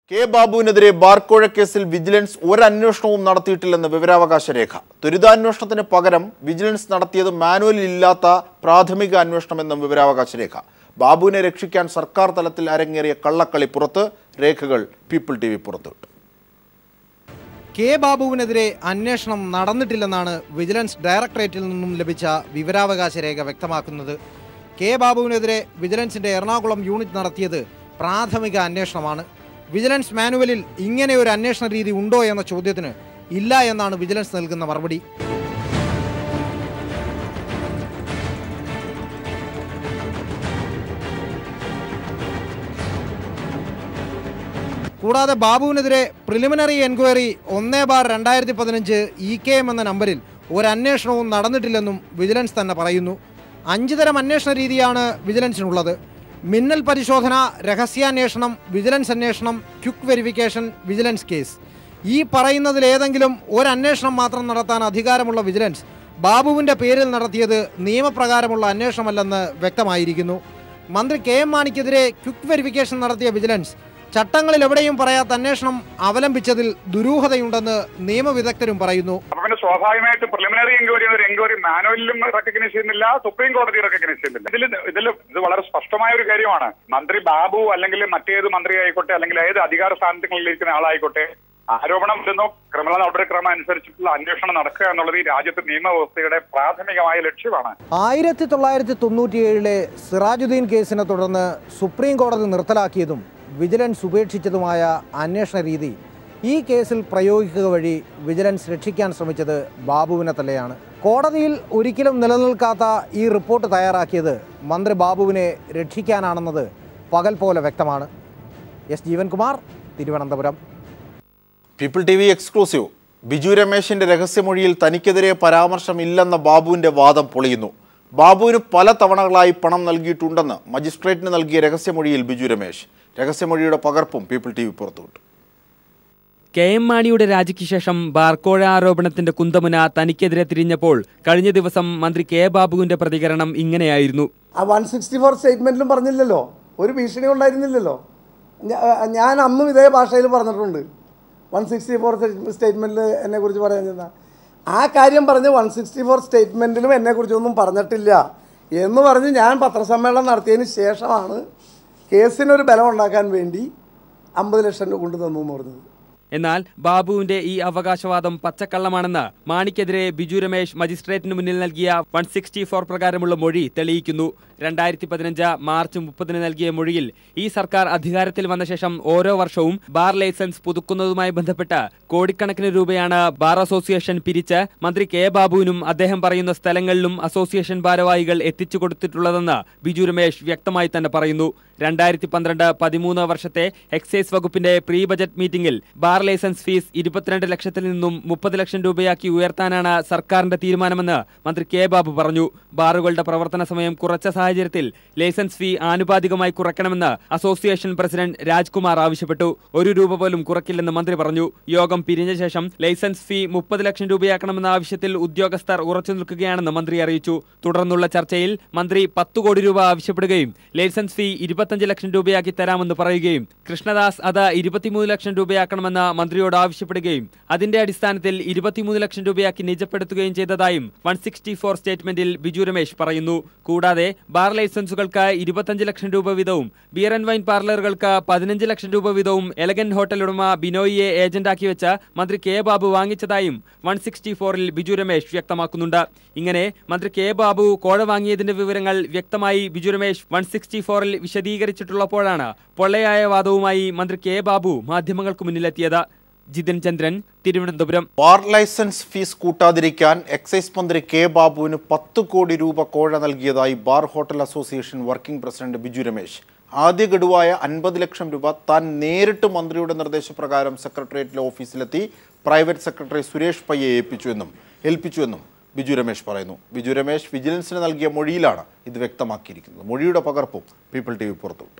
K ബാബുവിനെതിരെ ബാർക്കോഴ കേസിൽ vigilance ഒരന്വേഷണവും നടത്തിയിട്ടില്ലെന്ന് വിവരാവകാശ രേഖ ത്വരിതാന്വേഷണത്തിന് പകരം വിജിലൻസ് നടത്തിയത് മാനുവലിൽ ഇല്ലാത്ത പ്രാഥമിക അന്വേഷണമെന്നും വിവരാവകാശ രേഖ ബാബുവിനെ രക്ഷിക്കാൻ സർക്കാർ തലത്തിൽ അരങ്ങേറിയ കള്ളക്കളി പുറത്ത് രേഖകൾ പീപ്പിൾ ടി വി പുറത്തുവിട്ടു കെ ബാബുവിനെതിരെ അന്വേഷണം നടന്നിട്ടില്ലെന്നാണ് വിജിലൻസ് ഡയറക്ടറേറ്റിൽ നിന്നും ലഭിച്ച വിവരാവകാശ രേഖ വ്യക്തമാക്കുന്നത് കെ ബാബുവിനെതിരെ വിജിലൻസിന്റെ എറണാകുളം യൂണിറ്റ് നടത്തിയത് പ്രാഥമിക അന്വേഷണമാണ് വിജിലൻസ് മാനുവലിൽ ഇങ്ങനെ ഒരു അന്വേഷണ രീതി ഉണ്ടോ എന്ന ചോദ്യത്തിന് ഇല്ല എന്നാണ് വിജിലൻസ് നൽകുന്ന മറുപടി കൂടാതെ ബാബുവിനെതിരെ പ്രിലിമിനറി എൻക്വയറി ഒന്നേ ബാർ രണ്ടായിരത്തി പതിനഞ്ച് ഇ കെ എം എന്ന നമ്പറിൽ ഒരു അന്വേഷണവും നടന്നിട്ടില്ലെന്നും വിജിലൻസ് തന്നെ പറയുന്നു അഞ്ച് തരം അന്വേഷണ രീതിയാണ് വിജിലൻസിനുള്ളത് മിന്നൽ പരിശോധന രഹസ്യാന്വേഷണം വിജിലൻസ് അന്വേഷണം ക്വിക്ക് വെരിഫിക്കേഷൻ വിജിലൻസ് കേസ് ഈ പറയുന്നതിൽ ഏതെങ്കിലും ഒരു അന്വേഷണം മാത്രം നടത്താൻ അധികാരമുള്ള വിജിലൻസ് ബാബുവിന്റെ പേരിൽ നടത്തിയത് നിയമപ്രകാരമുള്ള അന്വേഷണമല്ലെന്ന് വ്യക്തമായിരിക്കുന്നു മന്ത്രി കെ എം മാണിക്കെതിരെ ക്വിക്ക് വെരിഫിക്കേഷൻ നടത്തിയ വിജിലൻസ് ചട്ടങ്ങളിൽ എവിടെയും പറയാത്ത അന്വേഷണം അവലംബിച്ചതിൽ ദുരൂഹതയുണ്ടെന്ന് നിയമവിദഗ്ധരും പറയുന്നു അപ്പൊ പിന്നെ സ്വാഭാവികമായിട്ട് പ്രിലിമിനറി എൻക്വയറി ഒരു എൻക്വയറി മാനുവലിലും റെക്കഗ്നൈസ് ചെയ്യുന്നില്ല സുപ്രീം കോടതി റെക്കഗ്നൈസ് ചെയ്യുന്നില്ല ഇതിൽ ഇതിൽ ഇത് വളരെ സ്പഷ്ടമായ ഒരു കാര്യമാണ് മന്ത്രി ബാബു അല്ലെങ്കിൽ മറ്റേത് മന്ത്രി ആയിക്കോട്ടെ അല്ലെങ്കിൽ ഏത് അധികാര സ്ഥാനങ്ങളിലിരിക്കുന്ന ആളായിക്കോട്ടെ ആരോപണം വരുന്നോ ക്രിമിനൽ നടപടിക്രമം അനുസരിച്ചിട്ടുള്ള അന്വേഷണം നടക്കുക എന്നുള്ളത് ഈ രാജ്യത്തെ നിയമവ്യവസ്ഥയുടെ പ്രാഥമികമായ ലക്ഷ്യമാണ് ആയിരത്തി തൊള്ളായിരത്തി തൊണ്ണൂറ്റിയേഴിലെ സിറാജുദ്ദീൻ കേസിനെ തുടർന്ന് സുപ്രീം കോടതി നിർത്തലാക്കിയതും വിജിലൻസ് ഉപേക്ഷിച്ചതുമായ അന്വേഷണ രീതി ഈ കേസിൽ പ്രയോഗിക്കുക വഴി വിജിലൻസ് രക്ഷിക്കാൻ ശ്രമിച്ചത് ബാബുവിനെ തന്നെയാണ് കോടതിയിൽ ഒരിക്കലും നിലനിൽക്കാത്ത ഈ റിപ്പോർട്ട് തയ്യാറാക്കിയത് മന്ത്രി ബാബുവിനെ രക്ഷിക്കാനാണെന്നത് പകൽ പോലെ വ്യക്തമാണ് S Jeevankumar Thiruvananthapuram People T V exclusive Biju രമേശിന്റെ രഹസ്യമൊഴിയിൽ തനിക്കെതിരെ പരാമർശമില്ലെന്ന ബാബുവിന്റെ വാദം പൊളിയുന്നു ബാബുവിന് പല തവണകളായി പണം നൽകിയിട്ടുണ്ടെന്ന് മജിസ്ട്രേറ്റിന് നൽകിയ രഹസ്യമൊഴിയിൽ ബിജു രമേശ് രഹസ്യമൊഴിയുടെ പകർപ്പും പീപ്പിൾ ടി വി പുറത്തുവിട്ടു കെ എം മാണിയുടെ രാജിക്ക് ശേഷം ബാർക്കോഴ ആരോപണത്തിന്റെ കുന്തമുന തനിക്കെതിരെ തിരിഞ്ഞപ്പോൾ കഴിഞ്ഞ ദിവസം മന്ത്രി കെ ബാബുവിന്റെ പ്രതികരണം ഇങ്ങനെയായിരുന്നു ആ വൺ സിക്സ്റ്റി ഫോർ സ്റ്റേറ്റ്മെൻറ്റിലും പറഞ്ഞില്ലല്ലോ ഒരു ഭീഷണി ഉണ്ടായിരുന്നില്ലല്ലോ ഞാ- ഞാൻ അന്നും ഇതേ ഭാഷയിൽ പറഞ്ഞിട്ടുണ്ട് വൺ സിക്സ്റ്റി ഫോർ സ്റ്റേറ്റ്മെൻറ്റിൽ എന്നെക്കുറിച്ച് പറയാൻ ചെന്നാൽ ആ കാര്യം പറഞ്ഞ് വൺ സിക്സ്റ്റി ഫോർ സ്റ്റേറ്റ്മെൻറ്റിലും എന്നെക്കുറിച്ചൊന്നും പറഞ്ഞിട്ടില്ല എന്ന് പറഞ്ഞ് ഞാൻ പത്രസമ്മേളനം നടത്തിയതിന് ശേഷമാണ് കേസിനൊരു ബലം ഉണ്ടാക്കാൻ വേണ്ടി അമ്പത് ലക്ഷം രൂപ കൊണ്ടു തന്നു എന്ന് പറഞ്ഞത് എന്നാൽ ബാബുവിന്റെ ഈ അവകാശവാദം പച്ചക്കള്ളമാണെന്ന് മാണിക്കെതിരെ ബിജു രമേശ് മജിസ്ട്രേറ്റിന് മുന്നിൽ നൽകിയ വൺ സിക്സ്റ്റി ഫോർ പ്രകാരമുള്ള മൊഴി തെളിയിക്കുന്നു രണ്ടായിരത്തി പതിനഞ്ച് മാർച്ച് മുപ്പതിന് നൽകിയ മൊഴിയിൽ ഈ സർക്കാർ അധികാരത്തിൽ വന്ന ശേഷം ഓരോ വർഷവും ബാർ ലൈസൻസ് പുതുക്കുന്നതുമായി ബന്ധപ്പെട്ട് കോടിക്കണക്കിന് രൂപയാണ് ബാർ അസോസിയേഷൻ പിരിച്ച് മന്ത്രി കെ ബാബുവിനും അദ്ദേഹം പറയുന്ന സ്ഥലങ്ങളിലും അസോസിയേഷൻ ഭാരവാഹികൾ എത്തിച്ചു കൊടുത്തിട്ടുള്ളതെന്ന് ബിജു രമേശ് വ്യക്തമായി തന്നെ പറയുന്നു രണ്ടായിരത്തി പന്ത്രണ്ട് പതിമൂന്ന് വർഷത്തെ എക്സൈസ് വകുപ്പിന്റെ പ്രീ ബജറ്റ് മീറ്റിംഗിൽ ബാർ ലൈസൻസ് ഫീസ് ഇരുപത്തിരണ്ട് ലക്ഷത്തിൽ നിന്നും മുപ്പത് ലക്ഷം രൂപയാക്കി ഉയർത്താനാണ് സർക്കാരിന്റെ തീരുമാനമെന്ന് മന്ത്രി കെ ബാബു പറഞ്ഞു ബാറുകളുടെ പ്രവർത്തന സമയം കുറച്ച സാഹചര്യത്തിൽ ലൈസൻസ് ഫീ ആനുപാതികമായി കുറയ്ക്കണമെന്ന് അസോസിയേഷൻ പ്രസിഡന്റ് രാജ്കുമാർ ആവശ്യപ്പെട്ടു ഒരു രൂപ പോലും കുറയ്ക്കില്ലെന്ന് മന്ത്രി പറഞ്ഞു യോഗം പിരിഞ്ഞ ശേഷം ലൈസൻസ് ഫീ മുപ്പത് ലക്ഷം രൂപയാക്കണമെന്ന ആവശ്യത്തിൽ ഉദ്യോഗസ്ഥർ ഉറച്ചു നിൽക്കുകയാണെന്ന് മന്ത്രി അറിയിച്ചു തുടർന്നുള്ള ചർച്ചയിൽ മന്ത്രി പത്ത് കോടി രൂപ ആവശ്യപ്പെടുകയും ലൈസൻസ് ഫീ ഇരുപത്തഞ്ച് ലക്ഷം രൂപയാക്കി തരാമെന്ന് പറയുകയും കൃഷ്ണദാസ് അത് ഇരുപത്തിമൂന്ന് ലക്ഷം രൂപയാക്കണമെന്ന് മന്ത്രിയോട് ആവശ്യപ്പെടുകയും അതിന്റെ അടിസ്ഥാനത്തിൽ ഇരുപത്തിമൂന്ന് ലക്ഷം രൂപയാക്കി നിജപ്പെടുത്തുകയും ചെയ്തതായും വൺ സിക്സ്റ്റി ഫോർ സ്റ്റേറ്റ്മെന്റിൽ ബിജു രമേശ് പറയുന്നു കൂടാതെ ബാർ ലൈസൻസുകൾക്ക് ഇരുപത്തഞ്ച് ലക്ഷം രൂപ വീതവും ബിയർ ആൻഡ് വൈൻ പാർലറുകൾക്ക് പതിനഞ്ച് ലക്ഷം രൂപ വീതവും എലഗൻ ഹോട്ടൽ ഉടമ ബിനോയിയെ ഏജന്റാക്കി വെച്ച മന്ത്രി കെ ബാബു വാങ്ങിച്ചതായും വൺ സിക്സ്റ്റി ഫോറിൽ ബിജു രമേശ് വ്യക്തമാക്കുന്നുണ്ട് ഇങ്ങനെ മന്ത്രി കെ ബാബു കോഴ വാങ്ങിയതിന്റെ വിവരങ്ങൾ വ്യക്തമായി ബിജു രമേശ് വൺ സിക്സ്റ്റി ഫോറിൽ വിശദീകരിച്ചിട്ടുള്ളപ്പോഴാണ് പൊള്ളയായ വാദവുമായി മന്ത്രി കെ ബാബു മാധ്യമങ്ങൾക്ക് മുന്നിലെത്തിയത് Jithin Chandran Thiruvananthapuram bar licence fees കൂട്ടാതിരിക്കാൻ എക്സൈസ് മന്ത്രി കെ ബാബുവിന് പത്ത് കോടി രൂപ കോഴ നൽകിയതായി bar hotel association working president Biju Ramesh ആദ്യ ഗഡുവായ അൻപത് ലക്ഷം രൂപ താൻ നേരിട്ട് മന്ത്രിയുടെ നിർദ്ദേശപ്രകാരം സെക്രട്ടേറിയറ്റിലെ ഓഫീസിലെത്തി പ്രൈവറ്റ് സെക്രട്ടറി സുരേഷ് പയ്യെ ഏൽപ്പിച്ചുവെന്നും ഏൽപ്പിച്ചുവെന്നും ബിജു രമേശ് പറയുന്നു ബിജു രമേശ് വിജിലൻസിന് നൽകിയ മൊഴിയിലാണ് ഇത് വ്യക്തമാക്കിയിരിക്കുന്നത് മൊഴിയുടെ പകർപ്പും പീപ്പിൾ ടി വി പുറത്തുവിട്ടു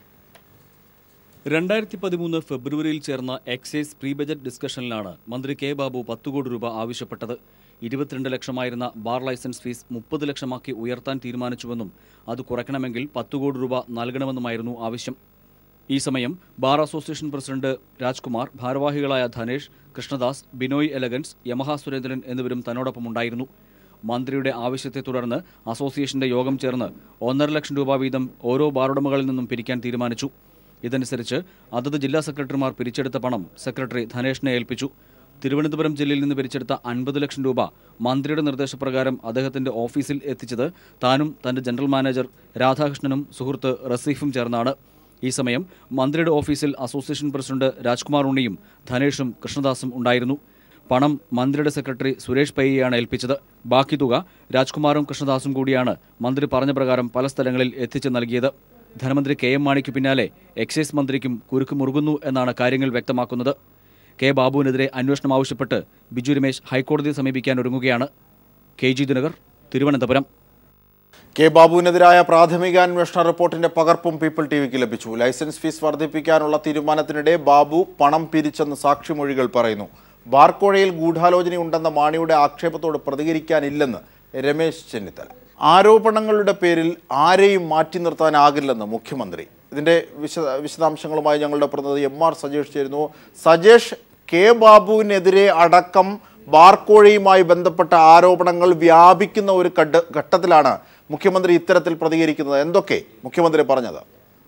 രണ്ടായിരത്തി പതിമൂന്ന് ഫെബ്രുവരിയിൽ ചേർന്ന എക്സൈസ് പ്രീ ബജറ്റ് ഡിസ്കഷനിലാണ് മന്ത്രി കെ ബാബു പത്ത് കോടി രൂപ ആവശ്യപ്പെട്ടത് ഇരുപത്തിരണ്ട് ലക്ഷമായിരുന്ന ബാർ ലൈസൻസ് ഫീസ് മുപ്പത് ലക്ഷമാക്കി ഉയർത്താൻ തീരുമാനിച്ചുവെന്നും അത് കുറയ്ക്കണമെങ്കിൽ പത്ത് കോടി രൂപ നൽകണമെന്നുമായിരുന്നു ആവശ്യം ഈ സമയം ബാർ അസോസിയേഷൻ പ്രസിഡന്റ് രാജ്കുമാർ ഭാരവാഹികളായ ധനേഷ് കൃഷ്ണദാസ് ബിനോയ് എലഗൻസ് യമഹ സുരേന്ദ്രൻ എന്നിവരും തന്നോടൊപ്പമുണ്ടായിരുന്നു മന്ത്രിയുടെ ആവശ്യത്തെ തുടർന്ന് അസോസിയേഷന്റെ യോഗം ചേർന്ന് ഒന്നര ലക്ഷം രൂപ വീതം ഓരോ ബാറുടമകളിൽ നിന്നും പിരിക്കാൻ തീരുമാനിച്ചു ഇതനുസരിച്ച് അതത് ജില്ലാ സെക്രട്ടറിമാർ പിരിച്ചെടുത്ത പണം സെക്രട്ടറി ധനേഷിനെ ഏൽപ്പിച്ചു തിരുവനന്തപുരം ജില്ലയിൽ നിന്ന് പിരിച്ചെടുത്ത അൻപത് ലക്ഷം രൂപ മന്ത്രിയുടെ നിർദ്ദേശപ്രകാരം അദ്ദേഹത്തിന്റെ ഓഫീസിൽ എത്തിച്ചത് താനും തന്റെ ജനറൽ മാനേജർ രാധാകൃഷ്ണനും സുഹൃത്ത് റസീഫും ചേർന്നാണ് ഈ സമയം മന്ത്രിയുടെ ഓഫീസിൽ അസോസിയേഷൻ പ്രസിഡന്റ് രാജ്കുമാർ ഉണ്ണിയും ധനേഷും കൃഷ്ണദാസും ഉണ്ടായിരുന്നു പണം മന്ത്രിയുടെ സെക്രട്ടറി സുരേഷ് പയ്യയാണ് ഏൽപ്പിച്ചത് ബാക്കി തുക രാജ്കുമാറും കൃഷ്ണദാസും കൂടിയാണ് മന്ത്രി പറഞ്ഞ പ്രകാരം പല സ്ഥലങ്ങളിൽ എത്തിച്ചു നൽകിയത് ധനമന്ത്രി കെ എം മാണിക്ക് പിന്നാലെ എക്സൈസ് മന്ത്രിക്കും കുരുക്ക് മുറുകുന്നു എന്നാണ് കാര്യങ്ങൾ വ്യക്തമാക്കുന്നത് കെ ബാബുവിനെതിരെ അന്വേഷണം ആവശ്യപ്പെട്ട് ബിജു രമേശ് ഹൈക്കോടതിയെ സമീപിക്കാൻ ഒരുങ്ങുകയാണ് K G Dinakar Thiruvananthapuram K ബാബുവിനെതിരായ പ്രാഥമിക അന്വേഷണ റിപ്പോർട്ടിന്റെ പകർപ്പും പീപ്പിൾ ടി വിക്ക് ലഭിച്ചു ലൈസൻസ് ഫീസ് വർദ്ധിപ്പിക്കാനുള്ള തീരുമാനത്തിനിടെ ബാബു പണം പിരിച്ചെന്ന് സാക്ഷിമൊഴികൾ പറയുന്നു ബാർക്കോഴയിൽ ഗൂഢാലോചനയുണ്ടെന്ന മാണിയുടെ ആക്ഷേപത്തോട് പ്രതികരിക്കാനില്ലെന്ന് രമേശ് ചെന്നിത്തല ആരോപണങ്ങളുടെ പേരിൽ ആരെയും മാറ്റി നിർത്താനാകില്ലെന്ന് മുഖ്യമന്ത്രി ഇതിന്റെ വിശദ വിശദാംശങ്ങളുമായി ഞങ്ങളുടെ പ്രതിനിധി എം ആർ സജേഷ് ചേരുന്നു സജേഷ് കെ ബാബുവിനെതിരെ അടക്കം ബാർക്കോഴയുമായി ബന്ധപ്പെട്ട ആരോപണങ്ങൾ വ്യാപിക്കുന്ന ഒരു ഘട്ട ഘട്ടത്തിലാണ് മുഖ്യമന്ത്രി ഇത്തരത്തിൽ പ്രതികരിക്കുന്നത് എന്തൊക്കെ മുഖ്യമന്ത്രി പറഞ്ഞത്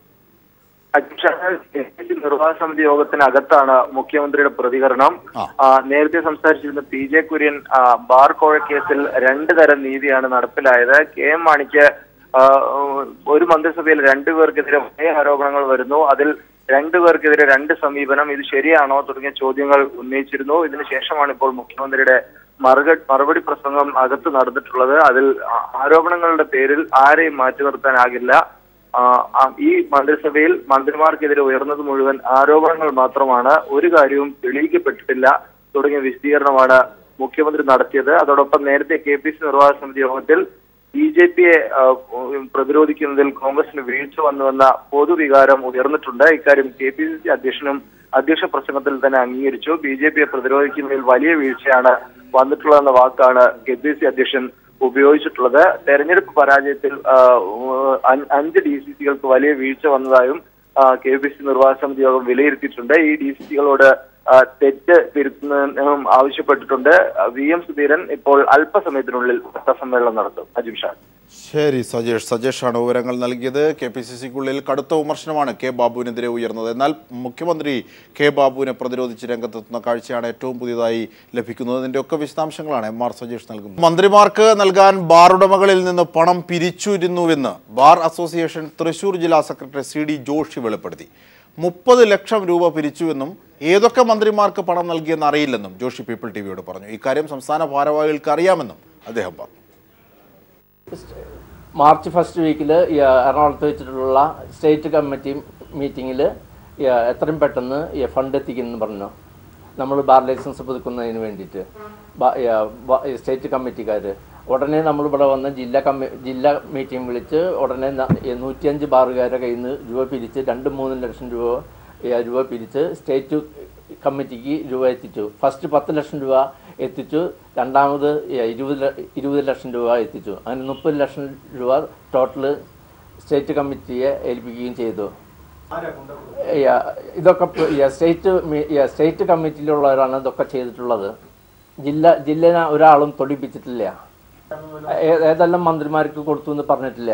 അധ്യക്ഷ നിർവാഹക സമിതി യോഗത്തിനകത്താണ് മുഖ്യമന്ത്രിയുടെ പ്രതികരണം ആ. ആ, നേരത്തെ സംസാരിച്ചിരുന്ന പി ജെ കുര്യൻ ആ, ബാർ കോഴ കേസിൽ രണ്ട് തരം നീതിയാണ് നടപ്പിലായത് കെ എം മാണിക്ക് ആ, ഒരു മന്ത്രിസഭയിൽ രണ്ടുപേർക്കെതിരെ ഒരേ ആരോപണങ്ങൾ വരുന്നു അതിൽ രണ്ടുപേർക്കെതിരെ രണ്ട് സമീപനം ഇത് ശരിയാണോ തുടങ്ങിയ ചോദ്യങ്ങൾ ഉന്നയിച്ചിരുന്നു ഇതിനുശേഷമാണ് ഇപ്പോൾ മുഖ്യമന്ത്രിയുടെ മറുക മറുപടി പ്രസംഗം അകത്ത് നടന്നിട്ടുള്ളത് അതിൽ ആ- ആരോപണങ്ങളുടെ പേരിൽ ആരെയും മാറ്റി നിർത്താനാകില്ല ആ, ആ, ഈ മന്ത്രിസഭയിൽ മന്ത്രിമാർക്കെതിരെ ഉയർന്നത് മുഴുവൻ ആരോപണങ്ങൾ മാത്രമാണ് ഒരു കാര്യവും തെളിയിക്കപ്പെട്ടിട്ടില്ല തുടങ്ങിയ വിശദീകരണമാണ് മുഖ്യമന്ത്രി നടത്തിയത് അതോടൊപ്പം നേരത്തെ കെ പി സി നിർവാഹക സമിതി യോഗത്തിൽ ബി ജെ പിയെ പ്രതിരോധിക്കുന്നതിൽ കോൺഗ്രസിന് വീഴ്ച വന്നുവെന്ന പൊതുവികാരം ഉയർന്നിട്ടുണ്ട് ഇക്കാര്യം കെ പി സി സി അധ്യക്ഷനും അധ്യക്ഷ പ്രസംഗത്തിൽ തന്നെ അംഗീകരിച്ചു ബി ജെ പിയെ പ്രതിരോധിക്കുന്നതിൽ വലിയ വീഴ്ചയാണ് വന്നിട്ടുള്ളതെന്ന വാക്കാണ് കെ പി സി അധ്യക്ഷൻ ഉപയോഗിച്ചിട്ടുള്ളത് തെരഞ്ഞെടുപ്പ് പരാജയത്തിൽ ആ, അഞ്ച് അഞ്ച് ഡി സി സികൾക്ക് വലിയ വീഴ്ച വന്നതായും കെ പി സി നിർവാഹക സമിതി യോഗം വിലയിരുത്തിയിട്ടുണ്ട് ഈ ഡി സി സികളോട് ആ, തെറ്റ് തിരുത്തുന്നതിനും ആവശ്യപ്പെട്ടിട്ടുണ്ട് വി എം സുധീരൻ ഇപ്പോൾ അല്പസമയത്തിനുള്ളിൽ വാർത്താസമ്മേളനം നടത്തും അജിം ഷാ ശരി സജേഷ് സജേഷാണ് വിവരങ്ങൾ നൽകിയത് കെ പി സി സിക്കുള്ളിൽ കടുത്ത വിമർശനമാണ് കെ ബാബുവിനെതിരെ ഉയർന്നത് എന്നാൽ മുഖ്യമന്ത്രി കെ ബാബുവിനെ പ്രതിരോധിച്ച് രംഗത്തെത്തുന്ന കാഴ്ചയാണ് ഏറ്റവും പുതിയതായി ലഭിക്കുന്നത് ഇതിന്റെ ഒക്കെ വിശദാംശങ്ങളാണ് എം ആർ സജേഷ് നൽകുന്നത് മന്ത്രിമാർക്ക് നൽകാൻ ബാർ ഉടമകളിൽ നിന്ന് പണം പിരിച്ചിരുന്നുവെന്ന് ബാർ അസോസിയേഷൻ തൃശൂർ ജില്ലാ സെക്രട്ടറി സി ഡി ജോഷി വെളിപ്പെടുത്തി മുപ്പത് ലക്ഷം രൂപ പിരിച്ചുവെന്നും ഏതൊക്കെ മന്ത്രിമാർക്ക് പണം നൽകിയെന്ന് അറിയില്ലെന്നും ജോഷി പീപ്പിൾ ടി വിയോട് പറഞ്ഞു ഇക്കാര്യം സംസ്ഥാന ഭാരവാഹികൾക്ക് അറിയാമെന്നും അദ്ദേഹം പറഞ്ഞു മാർച്ച് ഫസ്റ്റ് വീക്കിൽ എറണാകുളത്ത് വെച്ചിട്ടുള്ള സ്റ്റേറ്റ് കമ്മിറ്റി മീറ്റിങ്ങിൽ എത്രയും പെട്ടെന്ന് ഈ ഫണ്ട് എത്തിക്കുമെന്ന് പറഞ്ഞു നമ്മൾ ബാർ ലൈസൻസ് പുതുക്കുന്നതിന് വേണ്ടിയിട്ട് ബ- ഈ, ബ- ഈ സ്റ്റേറ്റ് കമ്മിറ്റിക്കാർ ഉടനെ നമ്മൾ ഇവിടെ വന്ന് ജില്ലാ കമ്മി ജില്ലാ മീറ്റിംഗ് വിളിച്ച് ഉടനെ ന- ഈ നൂറ്റിയഞ്ച് ബാറുകാരുടെ കയ്യിൽ നിന്ന് രൂപ പിരിച്ച് രണ്ട് മൂന്ന് ലക്ഷം രൂപ ഈ, രൂപ പിരിച്ച് സ്റ്റേറ്റ് കമ്മിറ്റിക്ക് രൂപ എത്തിച്ചു ഫസ്റ്റ് പത്ത് ലക്ഷം രൂപ എത്തിച്ചു രണ്ടാമത് ഇരുപത് ല- ഇരുപത് ലക്ഷം രൂപ എത്തിച്ചു അങ്ങനെ മുപ്പത് ലക്ഷം രൂപ ടോട്ടൽ സ്റ്റേറ്റ് കമ്മിറ്റിയെ ഏൽപ്പിക്കുകയും ചെയ്തു ഈ, ഇതൊക്കെ പ- ഈ സ്റ്റേറ്റ് മി- ഈ സ്റ്റേറ്റ് കമ്മിറ്റിയിലുള്ളവരാണ് ഇതൊക്കെ ചെയ്തിട്ടുള്ളത് ജില്ല ജില്ല ഒരാളും തൊടിപ്പിച്ചിട്ടില്ല ഏ- ഏതെല്ലാം മന്ത്രിമാർക്ക് കൊടുത്തു എന്ന് പറഞ്ഞിട്ടില്ല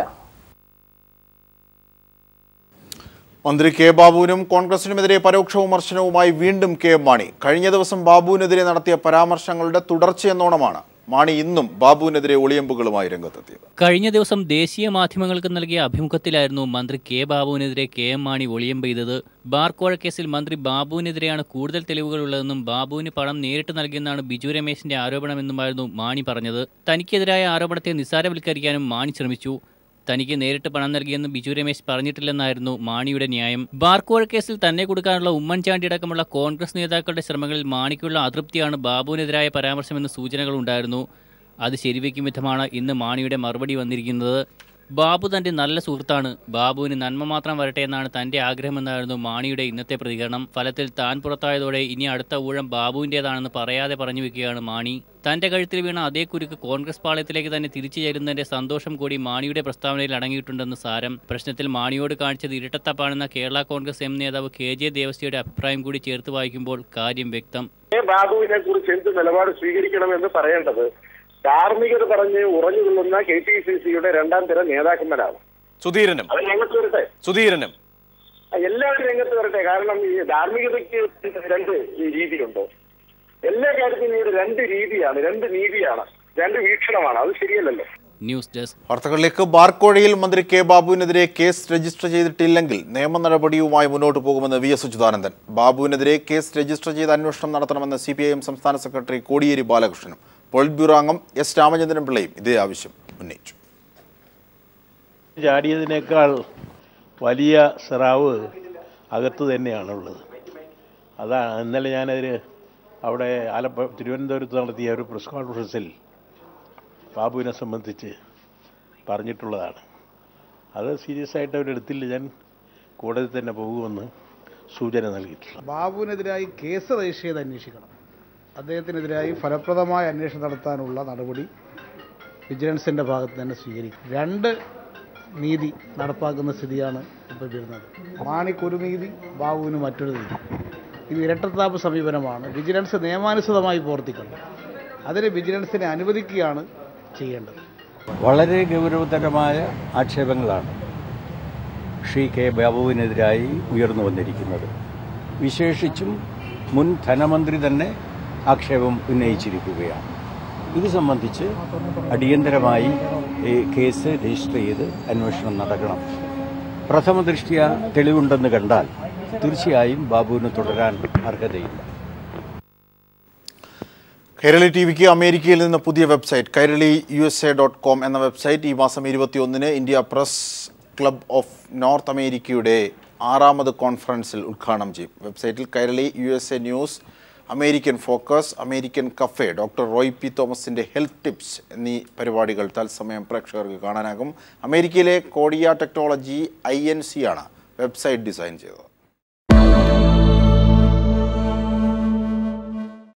മന്ത്രി കെ ബാബുവിനും കോൺഗ്രസിനുമെതിരെ പരോക്ഷ വിമർശനവുമായി വീണ്ടും കെ എം മാണി കഴിഞ്ഞ ദിവസം ബാബുവിനെതിരെ നടത്തിയ പരാമർശങ്ങളുടെ തുടർച്ചയെന്നോണമാണ് മാണി ഇന്നും ബാബുവിനെതിരെ ഒളിയമ്പുകളുമായി രംഗത്തെത്തിയത് കഴിഞ്ഞ ദിവസം ദേശീയ മാധ്യമങ്ങൾക്ക് നൽകിയ അഭിമുഖത്തിലായിരുന്നു മന്ത്രി കെ ബാബുവിനെതിരെ കെ എം മാണി ഒളിയം പെയ്തത് ബാർക്കോഴ കേസിൽ മന്ത്രി ബാബുവിനെതിരെയാണ് കൂടുതൽ തെളിവുകളുള്ളതെന്നും ബാബുവിന് പണം നേരിട്ട് നൽകിയെന്നാണ് ബിജു രമേശിന്റെ ആരോപണമെന്നുമായിരുന്നു മാണി പറഞ്ഞത് തനിക്കെതിരായ ആരോപണത്തെ നിസ്സാരവൽക്കരിക്കാനും മാണി ശ്രമിച്ചു തനിക്ക് നേരിട്ട് പണം നൽകിയെന്ന് ബിജു രമേശ് പറഞ്ഞിട്ടില്ലെന്നായിരുന്നു മാണിയുടെ ന്യായം ബാർക്കോഴ കേസിൽ തന്നെ കൊടുക്കാനുള്ള ഉമ്മൻചാണ്ടി അടക്കമുള്ള കോൺഗ്രസ് നേതാക്കളുടെ ശ്രമങ്ങളിൽ മാണിക്കുള്ള അതൃപ്തിയാണ് ബാബുവിനെതിരായ പരാമർശമെന്ന് സൂചനകളുണ്ടായിരുന്നു അത് ശരിവെക്കും വിധമാണ് ഇന്ന് മാണിയുടെ മറുപടി വന്നിരിക്കുന്നത് ബാബു തന്റെ നല്ല സുഹൃത്താണ് ബാബുവിന് നന്മ മാത്രം വരട്ടെ എന്നാണ് തന്റെ ആഗ്രഹമെന്നായിരുന്നു മാണിയുടെ ഇന്നത്തെ പ്രതികരണം ഫലത്തിൽ താൻ പുറത്തായതോടെ ഇനി അടുത്ത ഊഴം ബാബുവിൻ്റേതാണെന്ന് പറയാതെ പറഞ്ഞു വെക്കുകയാണ് മാണി തന്റെ കഴുത്തിൽ വീണ അതേ കുരുക്ക് കോൺഗ്രസ് പാളയത്തിലേക്ക് തന്നെ തിരിച്ചു ചേരുന്നതിന്റെ സന്തോഷം കൂടി മാണിയുടെ പ്രസ്താവനയിൽ അടങ്ങിയിട്ടുണ്ടെന്ന് സാരം പ്രശ്നത്തിൽ മാണിയോട് കാണിച്ചത് ഇരട്ടത്തപ്പാണെന്ന കേരള കോൺഗ്രസ് എം നേതാവ് കെ ജെ ദേവസ്യയുടെ അഭിപ്രായം കൂടി ചേർത്ത് വായിക്കുമ്പോൾ കാര്യം വ്യക്തം കെ ബാബുവിനെ കുറിച്ച് എന്ത് നിലപാട് സ്വീകരിക്കണമെന്ന് പറയേണ്ടത് ധാർമ്മികത പറഞ്ഞ് ഉറഞ്ഞു കൊള്ളുന്ന കെ പി സി സിയുടെ രണ്ടാം തരം നേതാക്കന്മാരാണ് സുധീരനും അത് രംഗത്ത് വരട്ടെ സുധീരനും എല്ലാവരും രംഗത്ത് വരട്ടെ കാരണം ഈ ധാർമ്മികതയ്ക്ക് രണ്ട് രീതിയുണ്ട് എല്ലാ കാര്യത്തിനും ഇവിടെ രണ്ട് രീതിയാണ് രണ്ട് നീതിയാണ് രണ്ട് വീക്ഷണമാണ് അത് ശരിയല്ലല്ലോ ന്യൂസ് ഡെസ്ക് വാർത്തകളിലേക്ക് ബാർക്കോഴയിൽ മന്ത്രി കെ ബാബുവിനെതിരെ കേസ് രജിസ്റ്റർ ചെയ്തിട്ടില്ലെങ്കിൽ നിയമ നടപടിയുമായി മുന്നോട്ട് പോകുമെന്ന് വി എസ് അച്യുതാനന്ദൻ ബാബുവിനെതിരെ കേസ് രജിസ്റ്റർ ചെയ്ത് അന്വേഷണം നടത്തണമെന്ന് സി പി ഐ എം സംസ്ഥാന സെക്രട്ടറി കോടിയേരി ബാലകൃഷ്ണനും പോളിറ്റ് ബ്യൂറോ അംഗം എസ് രാമചന്ദ്രൻ പിള്ളയും ഇതേ ആവശ്യം ഉന്നയിച്ചു ചാടിയതിനേക്കാൾ വലിയ സ്രാവ് അകത്ത് തന്നെയാണുള്ളത് അതാണ് ഇന്നലെ ഞാനതിൽ അവിടെ ആലപ്പ തിരുവനന്തപുരത്ത് നടത്തിയ ഒരു പ്രസ് കോൺഫറൻസിൽ ബാബുവിനെ സംബന്ധിച്ച് പറഞ്ഞിട്ടുള്ളതാണ് അത് സീരിയസ് ആയിട്ട് അവരെടുത്തില്ല ഞാൻ കോടതി തന്നെ പോകുമെന്ന് സൂചന നൽകിയിട്ടുണ്ട് ബാബുവിനെതിരായി കേസ് രജിസ്റ്റർ ചെയ്ത് അന്വേഷിക്കണം അദ്ദേഹത്തിനെതിരായി ഫലപ്രദമായ അന്വേഷണം നടത്താനുള്ള നടപടി വിജിലൻസിൻ്റെ ഭാഗത്ത് തന്നെ സ്വീകരിക്കും രണ്ട് നീതി നടപ്പാക്കുന്ന സ്ഥിതിയാണ് ഇപ്പോൾ വരുന്നത് മാണിക്ക് ഒരു നീതി ബാബുവിന് മറ്റൊരു നീതി ഇത് ഇരട്ടത്താപ്പ് സമീപനമാണ് വിജിലൻസ് നിയമാനുസൃതമായി പ്രവർത്തിക്കണം അതിന് വിജിലൻസിനെ അനുവദിക്കുകയാണ് ചെയ്യേണ്ടത് വളരെ ഗൗരവതരമായ ആക്ഷേപങ്ങളാണ് ശ്രീ കെ ബാബുവിനെതിരായി ഉയർന്നു വന്നിരിക്കുന്നത് വിശേഷിച്ചും മുൻ ധനമന്ത്രി തന്നെ ആക്ഷേപം ഉന്നയിച്ചിരിക്കുകയാണ് ഇത് സംബന്ധിച്ച് അടിയന്തരമായി ഈ കേസ് രജിസ്റ്റർ ചെയ്ത് അന്വേഷണം നടക്കണം പ്രഥമ ദൃഷ്ടിയ തെളിവുണ്ടെന്ന് കണ്ടാൽ തീർച്ചയായും ബാബുവിന് തുടരാൻ അർഹതയില്ല കൈരളി ടി വിക്ക് അമേരിക്കയിൽ നിന്ന് പുതിയ website Kairali U S A dot com എന്ന വെബ്സൈറ്റ് ഈ മാസം ഇരുപത്തിയൊന്നിന് India press club of North അമേരിക്കയുടെ ആറാമത് കോൺഫറൻസിൽ ഉദ്ഘാടനം ചെയ്യും വെബ്സൈറ്റിൽ Kairali U S A news American focus American cafe doctor Roy P തോമസിൻ്റെ ഹെൽത്ത് ടിപ്സ് എന്നീ പരിപാടികൾ തത്സമയം പ്രേക്ഷകർക്ക് കാണാനാകും അമേരിക്കയിലെ കോഡിയ ടെക്നോളജി ഐ എൻ സി ആണ് വെബ്സൈറ്റ് ഡിസൈൻ ചെയ്തത്